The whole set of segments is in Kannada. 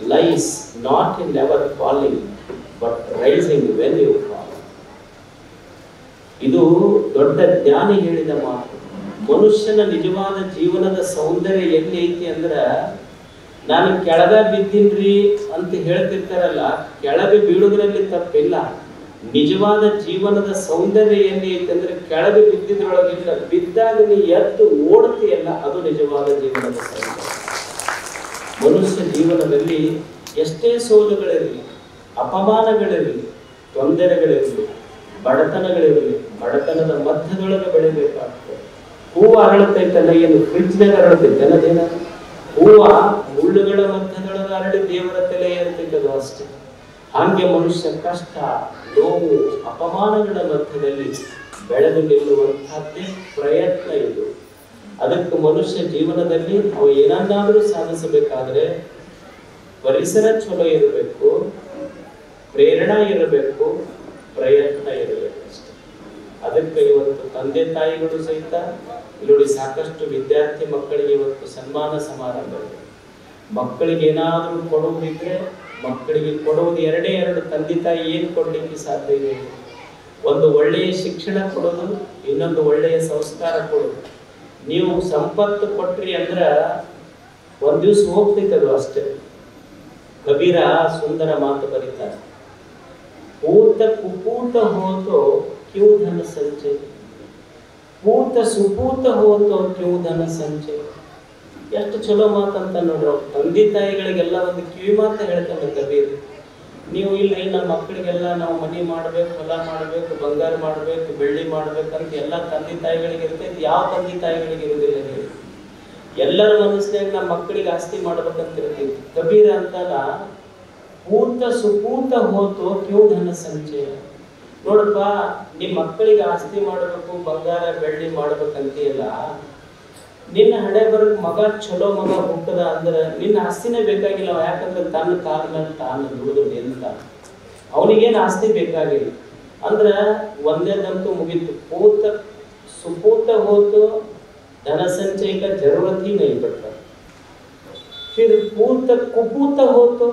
lies not in never falling but rising when you fall ಇದು ದೊಡ್ಡ ಜ್ಞಾನಿ ಹೇಳಿದ ಮಾತು ಮನುಷ್ಯನ ನಿಜವಾದ ಜೀವನದ ಸೌಂದರ್ಯ ಎಲ್ಲಿ ಐತಿ ಅಂದ್ರ ನಾನು ಕೆಳಗ ಬಿದ್ದೀನ್ರಿ ಅಂತ ಹೇಳ್ತಿರ್ತಾರಲ್ಲ ಕೆಳಗೆ ಬೀಳುವುದರಲ್ಲಿ ತಪ್ಪಿಲ್ಲ ನಿಜವಾದ ಜೀವನದ ಸೌಂದರ್ಯ ಎಲ್ಲಿ ಐತಿ ಅಂದ್ರೆ ಕೆಳಗೆ ಬಿದ್ದಿದ್ರೊಳಗಿಲ್ಲ ಬಿದ್ದಾಗ ನೀ ಎದ್ದು ಓಡ್ತೀಯಲ್ಲ ಅದು ನಿಜವಾದ ಜೀವನದ ಸೌಂದರ್ಯ ಮನುಷ್ಯ ಜೀವನದಲ್ಲಿ ಎಷ್ಟೇ ಸೋಲುಗಳಿರಲಿ ಅಪಮಾನಗಳಿರಲಿ ತೊಂದರೆಗಳಿರಲಿ ಬಡತನಗಳಿರಲಿ ಬಡತನದ ಮಧ್ಯದೊಳಗೆ ಬೆಳಿಬೇಕಾಗ್ತದೆ ಹೂವು ಅರಳತೈತಲ್ಲ ಏನು ಫ್ರಿಜ್ನಾಗ ಅರಳತೈತೆ ಅನ್ನೋದೇನ ಹೂವ ಮುಳ್ಳುಗಳ ಮಧ್ಯದೊಳಗೆ ಅರಳಿ ದೇವರ ತಲೆ ಏರ್ತೈತದು ಅಷ್ಟೇ ಹಾಗೆ ಮನುಷ್ಯ ಕಷ್ಟ ನೋವು ಅಪಮಾನಗಳ ಮಧ್ಯದಲ್ಲಿ ಬೆಳೆದು ನಿಲ್ಲುವಂತಹದ್ದೇ ಪ್ರಯತ್ನ ಇದು ಅದಕ್ಕೆ ಮನುಷ್ಯ ಜೀವನದಲ್ಲಿ ಅವ ಏನನ್ನಾದ್ರೂ ಸಾಧಿಸಬೇಕಾದ್ರೆ ಪರಿಸರ ಚಲೋ ಇರಬೇಕು ಪ್ರೇರಣಾ ಇರಬೇಕು ಪ್ರಯತ್ನ ಇರಬೇಕು ಅಷ್ಟೇ ಅದಕ್ಕೆ ಇವತ್ತು ತಂದೆ ತಾಯಿಗಳು ಸಹಿತ ಇಲ್ಲಿ ನೋಡಿ ಸಾಕಷ್ಟು ವಿದ್ಯಾರ್ಥಿ ಮಕ್ಕಳಿಗೆ ಇವತ್ತು ಸನ್ಮಾನ ಸಮಾರಂಭ ಇದೆ ಮಕ್ಕಳಿಗೆ ಏನಾದರೂ ಕೊಡುವುದಿದ್ರೆ ಮಕ್ಕಳಿಗೆ ಕೊಡುವುದು ಎರಡೇ ಎರಡು ತಂದೆ ತಾಯಿ ಏನು ಕೊಡ್ಲಿಕ್ಕೆ ಸಾಧ್ಯ ಇದೆ ಒಂದು ಒಳ್ಳೆಯ ಶಿಕ್ಷಣ ಕೊಡೋದು ಇನ್ನೊಂದು ಒಳ್ಳೆಯ ಸಂಸ್ಕಾರ ಕೊಡೋದು ನೀವು ಸಂಪತ್ತು ಕೊಟ್ರಿ ಅಂದ್ರ ಒಂದ್ ದಿವ್ಸ ಹೋಗ್ತೈತೆ ಅದು ಅಷ್ಟೇ ಕಬೀರ ಸುಂದರ ಮಾತು ಬರೀತಾರೆ ಪೂತ ಕುಪೂತ ಹೋತೋ ಕ್ಯೂ ಧನ ಸಂಚಯ ಪೂತ ಸುಪೂತ ಹೋತೋ ಕ್ಯೂ ಧನ ಸಂಚಯ ಎಷ್ಟು ಚಲೋ ಮಾತಂತ ನೋಡ್ರಿ ಅವ್ರ ತಂದೆ ತಾಯಿಗಳಿಗೆಲ್ಲ ಒಂದು ಕಿವಿ ಮಾತು ಹೇಳ್ತಾನೆ ಕಬೀರ್ ನೀವು ಇಲ್ರಿ ನಮ್ಮ ಮಕ್ಕಳಿಗೆಲ್ಲ ನಾವು ಮನಿ ಮಾಡ್ಬೇಕು ಹೊಲ ಮಾಡ್ಬೇಕು ಬಂಗಾರ ಮಾಡ್ಬೇಕು ಬೆಳ್ಳಿ ಮಾಡ್ಬೇಕಂತ ಎಲ್ಲ ತಂದೆ ತಾಯಿಗಳಿಗೆ ಇರ್ತೈತಿ ಯಾವ ತಂದೆ ತಾಯಿಗಳಿಗೆ ಇರುವುದಿಲ್ಲ ಹೇಳಿ ಎಲ್ಲರ ಮನಸ್ಸಿನಾಗ ನಮ್ಮ ಮಕ್ಕಳಿಗೆ ಆಸ್ತಿ ಮಾಡ್ಬೇಕಂತ ಇರ್ತೈತಿ ಕಬೀರ ಅಂತಾನ ಪೂತ ಸುಪೂತ ಹೋತು ಕ್ಯೂ ಧನ ಸಂಚಯ ನೋಡಪ್ಪ ನಿಮ್ ಮಕ್ಕಳಿಗೆ ಆಸ್ತಿ ಮಾಡ್ಬೇಕು ಬಂಗಾರ ಬೆಳ್ಳಿ ಮಾಡ್ಬೇಕಂತೀಯಲ್ಲ ನಿನ್ನ ಹಣೆ ಬರಕ್ ಮಗ ಚಲೋ ಮಗ ಹುಟ್ಟದ ಅಂದ್ರ ನಿನ್ನ ಆಸ್ತಿನೇ ಬೇಕಾಗಿಲ್ಲ ಅವ ಯಾಕಂದ್ರೆ ತನ್ನ ಕಾಲ ಮೇಲೆ ತಾನು ದುಡಿದು ನಿಂತ ಅವನಿಗೇನು ಆಸ್ತಿ ಬೇಕಾಗಿಲ್ಲ ಅಂದ್ರ ಒಂದೇದಂತೂ ಮುಗೀತು ಪೂತ ಸುಪೂತ ಹೋತು ಧನ ಸಂಚಯ का जरूरत ही नहीं पड़ता फिर पूत ಕುಪೂತ ಹೋತು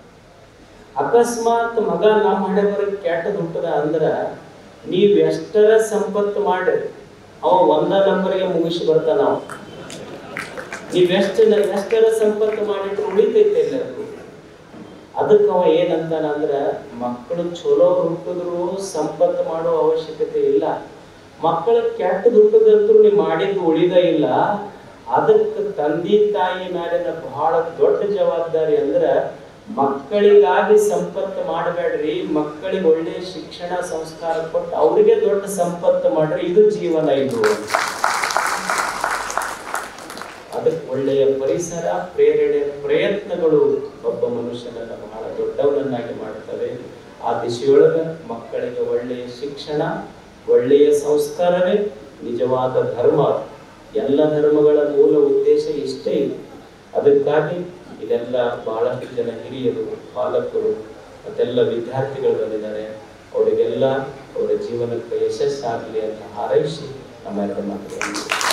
ಅಕಸ್ಮಾತ್ ಮಗ ನಮ್ಮ ಹಣೆ ಬರಕ್ ಕೆಟ್ಟದ್ ಹುಟ್ಟದ ಅಂದ್ರ ನೀವ್ ಎಷ್ಟರ ಸಂಪತ್ತು ಮಾಡಿ ಅವ ಒಂದ ನಂಬರ್ಗೆ ಮುಗಿಸಿ ಬರ್ತಾನ ಅವ ನೀವ್ ಎಷ್ಟು ಎಷ್ಟರ ಸಂಪತ್ತು ಮಾಡಿಟ್ರು ಉಳಿತೈತೆ ಎಲ್ಲರಿಗೂ ಅದಕ್ಕೆ ಅವ ಏನಂತಾನ ಅಂದ್ರ ಮಕ್ಕಳು ಚಲೋ ಹುಟ್ಟಿದ್ರು ಸಂಪತ್ತು ಮಾಡೋ ಅವಶ್ಯಕತೆ ಇಲ್ಲ ಮಕ್ಕಳ ಕೆಟ್ಟದ್ ಹುಟ್ಟದಂತೂ ನೀ ಮಾಡಿದ್ದು ಉಳಿದ ಇಲ್ಲ ಅದಕ್ಕೆ ತಂದೆ ತಾಯಿ ಮೇಲಿನ ಬಹಳ ದೊಡ್ಡ ಜವಾಬ್ದಾರಿ ಅಂದ್ರ ಮಕ್ಕಳಿಗಾಗಿ ಸಂಪತ್ತು ಮಾಡಬೇಡ್ರಿ ಮಕ್ಕಳಿಗೆ ಒಳ್ಳೆ ಶಿಕ್ಷಣ ಸಂಸ್ಕಾರ ಕೊಟ್ಟು ಅವರಿಗೆ ದೊಡ್ಡ ಸಂಪತ್ತು ಮಾಡ್ರಿ ಇದು ಜೀವನ ಇದು ಅದಕ್ಕೆ ಒಳ್ಳೆಯ ಪರಿಸರ ಪ್ರೇರಣೆ ಪ್ರಯತ್ನಗಳು ಒಬ್ಬ ಮನುಷ್ಯನನ್ನ ಬಹಳ ದೊಡ್ಡವನನ್ನಾಗಿ ಮಾಡ್ತವೆ ಆ ದಿಶೆಯೊಳಗ ಮಕ್ಕಳಿಗೆ ಒಳ್ಳೆಯ ಶಿಕ್ಷಣ ಒಳ್ಳೆಯ ಸಂಸ್ಕಾರವೇ ನಿಜವಾದ ಧರ್ಮ ಎಲ್ಲ ಧರ್ಮಗಳ ಮೂಲ ಉದ್ದೇಶ ಇಷ್ಟೇ ಇದೆ ಅದಕ್ಕಾಗಿ ಇದೆಲ್ಲ ಬಹಳಷ್ಟು ಜನ ಹಿರಿಯರು ಪಾಲಕರು ಮತ್ತೆಲ್ಲ ವಿದ್ಯಾರ್ಥಿಗಳು ಬಂದಿದ್ದಾರೆ ಅವರಿಗೆಲ್ಲ ಅವರ ಜೀವನಕ್ಕೆ ಯಶಸ್ಸಾಗಲಿ ಅಂತ ಹಾರೈಸಿ ನಮ್ಮ ಮಾತುಗಳನ್ನು